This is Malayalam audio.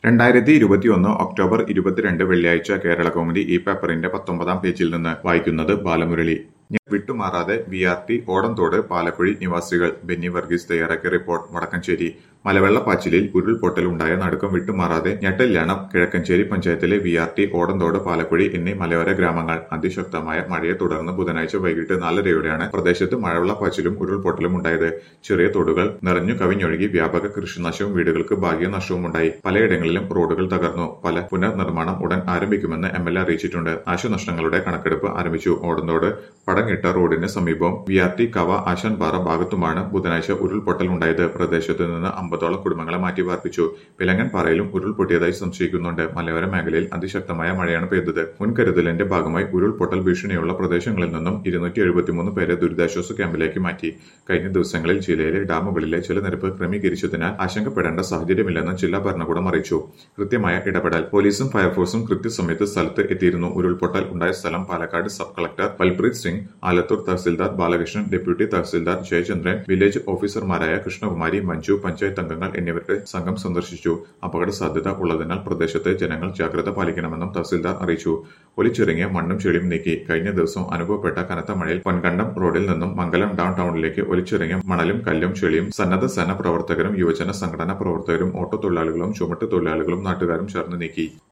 രണ്ടായിരത്തി ഇരുപത്തിയൊന്ന് ഒക്ടോബർ ഇരുപത്തിരണ്ട് വെള്ളിയാഴ്ച കേരള കൗമുദി ഈ പേപ്പറിന്റെ പത്തൊമ്പതാം പേജിൽ നിന്ന് വായിക്കുന്നത് ബാലമുരളി ഞാൻ വിട്ടുമാറാതെ V R T Odanthode Palakuzhi നിവാസികൾ ബെന്നി വർഗീസ് തയ്യാറാക്കിയ റിപ്പോർട്ട് വടക്കഞ്ചേരി മലവെള്ളപ്പാച്ചിലിൽ ഉരുൾപൊട്ടൽ ഉണ്ടായ നടുക്കം വിട്ടുമാറാതെ ഞെട്ടലിലാണ് കിഴക്കഞ്ചേരി പഞ്ചായത്തിലെ V R T Odanthode Palakuzhi എന്നീ മലയോര ഗ്രാമങ്ങൾ അതിശക്തമായ മഴയെ തുടർന്ന് ബുധനാഴ്ച വൈകിട്ട് നാലരയോടെയാണ് പ്രദേശത്ത് മഴവെള്ളപ്പാച്ചിലും ഉരുൾപൊട്ടലും ഉണ്ടായത് ചെറിയ തോടുകൾ നിറഞ്ഞു കവിഞ്ഞൊഴുകി വ്യാപക കൃഷിനാശവും വീടുകൾക്ക് ഭാഗ്യനഷ്ടവും ഉണ്ടായി പലയിടങ്ങളിലും റോഡുകൾ തകർന്നു പല പുനർനിർമ്മാണം ഉടൻ ആരംഭിക്കുമെന്ന് എം എൽ എ അറിയിച്ചിട്ടുണ്ട് നാശനഷ്ടങ്ങളുടെ കണക്കെടുപ്പ് ആരംഭിച്ചു ഓടന്തോട് പടങ്ങിട്ട റോഡിന് സമീപം വി ആർ ടി കവ ആശാൻപാറ ഭാഗത്തുമാണ് ബുധനാഴ്ച ഉരുൾപൊട്ടൽ ഉണ്ടായത് പ്രദേശത്ത് നിന്ന് അമ്പതോളം കുടുംബങ്ങളെ മാറ്റി പാർപ്പിച്ചു പിലങ്ങൻ പാറയിലും ഉരുൾപൊട്ടിയതായി സംശയിക്കുന്നുണ്ട് മലയോര മേഖലയിൽ അതിശക്തമായ മഴയാണ് പെയ്തത് മുൻകരുതലിന്റെ ഭാഗമായി ഉരുൾപൊട്ടൽ ഭീഷണിയുള്ള പ്രദേശങ്ങളിൽ നിന്നും ഇരുന്നൂറ്റി എഴുപത്തിമൂന്ന് പേരെ ദുരിതാശ്വാസ ക്യാമ്പിലേക്ക് മാറ്റി കഴിഞ്ഞ ദിവസങ്ങളിൽ ജില്ലയിലെ ഡാമുകളിലെ ജലനിരപ്പ് ക്രമീകരിച്ചതിനാൽ ആശങ്കപ്പെടേണ്ട സാഹചര്യമില്ലെന്ന് ജില്ലാ ഭരണകൂടം അറിയിച്ചു കൃത്യമായ ഇടപെടൽ പോലീസും ഫയർഫോഴ്സും കൃത്യസമയത്ത് സ്ഥലത്ത് എത്തിയിരുന്നു ഉരുൾപൊട്ടൽ ഉണ്ടായ സ്ഥലം Palakkad sub collector Balpreet Singh Alathur tahsildar Balakrishnan deputy tahsildar Jayachandran village ഓഫീസർമാരായ കൃഷ്ണകുമാരി മഞ്ജു പഞ്ചായത്ത് അംഗങ്ങൾ എന്നിവരുടെ സംഘം സന്ദർശിച്ചു അപകട സാധ്യത ഉള്ളതിനാൽ പ്രദേശത്തെ ജനങ്ങൾ ജാഗ്രത പാലിക്കണമെന്നും തഹസിൽദാർ അറിയിച്ചു ഒലിച്ചിറങ്ങിയ മണ്ണും ചെളിയും നീക്കി കഴിഞ്ഞ ദിവസം അനുഭവപ്പെട്ട കനത്ത മഴയിൽ പൊൻകണ്ടം റോഡിൽ നിന്നും മംഗലം ഡൌൺ ടൗണിലേക്ക് ഒലിച്ചിറങ്ങിയ മണലും കല്ലും ചെളിയും സന്നദ്ധ സേന പ്രവർത്തകരും യുവജന സംഘടനാ പ്രവർത്തകരും ഓട്ടോ തൊഴിലാളികളും ചുമട്ട് തൊഴിലാളികളും നാട്ടുകാരും ചേർന്ന് നീക്കി